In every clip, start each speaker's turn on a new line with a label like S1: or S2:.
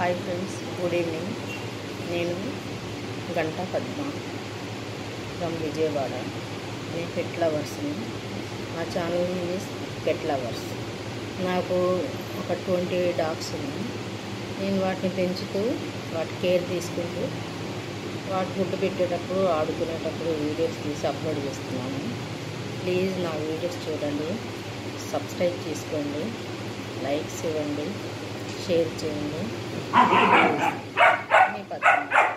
S1: hi friends good evening నేను గంట Padma from Vijayawada నేను పెట్ లవర్స్ని మా ఛానల్ ఈజ్ పెట్ లవర్స్ నాకు ఒక ట్వంటీ డాగ్స్ ఉన్నాయి నేను వాటిని పెంచుతూ వాటి కేర్ తీసుకుంటూ వాటి ఫుడ్ పెట్టేటప్పుడు ఆడుకునేటప్పుడు వీడియోస్ తీసి అప్లోడ్ చేస్తున్నాను ప్లీజ్ నా వీడియోస్ చూడండి సబ్స్క్రైబ్ చేసుకోండి లైక్స్ ఇవ్వండి షేర్ చేయండి మీ పద్మ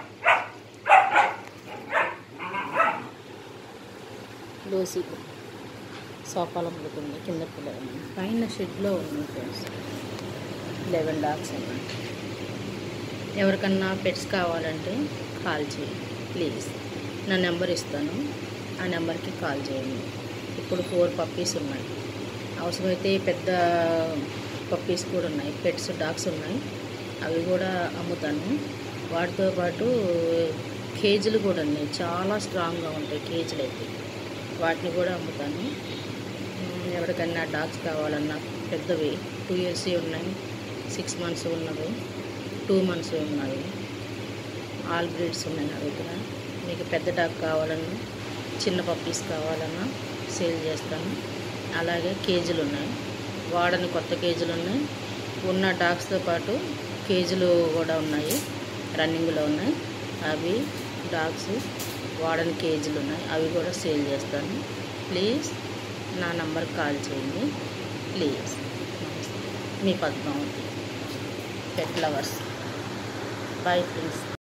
S1: లూసీ సోఫాలో పడుతుంది కింద పిల్లలు పైన షెడ్లో ఉన్నాయి ఫ్రెండ్స్ లెవెన్ డాగ్స్ ఉన్నాయి ఎవరికన్నా పెట్స్ కావాలంటే కాల్ చేయండి ప్లీజ్ నా నెంబర్ ఇస్తాను ఆ నెంబర్కి కాల్ చేయండి ఇప్పుడు ఫోర్ పప్పీస్ ఉన్నాయి అవసరమైతే పెద్ద పప్పీస్ కూడా ఉన్నాయి పెట్స్ డాగ్స్ ఉన్నాయి అవి కూడా అమ్ముతాను వాటితో పాటు కేజీలు కూడా ఉన్నాయి చాలా స్ట్రాంగ్గా ఉంటాయి కేజీలు అయితే వాటిని కూడా అమ్ముతాను ఉమ్, ఎవరికైనా డాగ్స్ కావాలన్నా పెద్దవి టూ ఇయర్స్ ఉన్నాయి సిక్స్ మంత్స్ ఉన్నవి టూ మంత్స్ ఉన్నాయి ఆల్ బ్రీడ్స్ ఉన్నాయి నా దగ్గర మీకు పెద్ద డాగ్ కావాలన్నా చిన్న పప్పీస్ కావాలన్నా సేల్ చేస్తాను అలాగే కేజీలు ఉన్నాయి వాడని కొత్త కేజీలు ఉన్నాయి ఉన్న డాగ్స్తో పాటు కేజీలు కూడా ఉన్నాయి రన్నింగ్లో ఉన్నాయి అవి డాగ్స్ వాడని కేజీలు ఉన్నాయి అవి కూడా సేల్ చేస్తాను ప్లీజ్ నా నంబర్ కాల్ చేయండి ప్లీజ్ మీ Padmavati pet lovers bye friends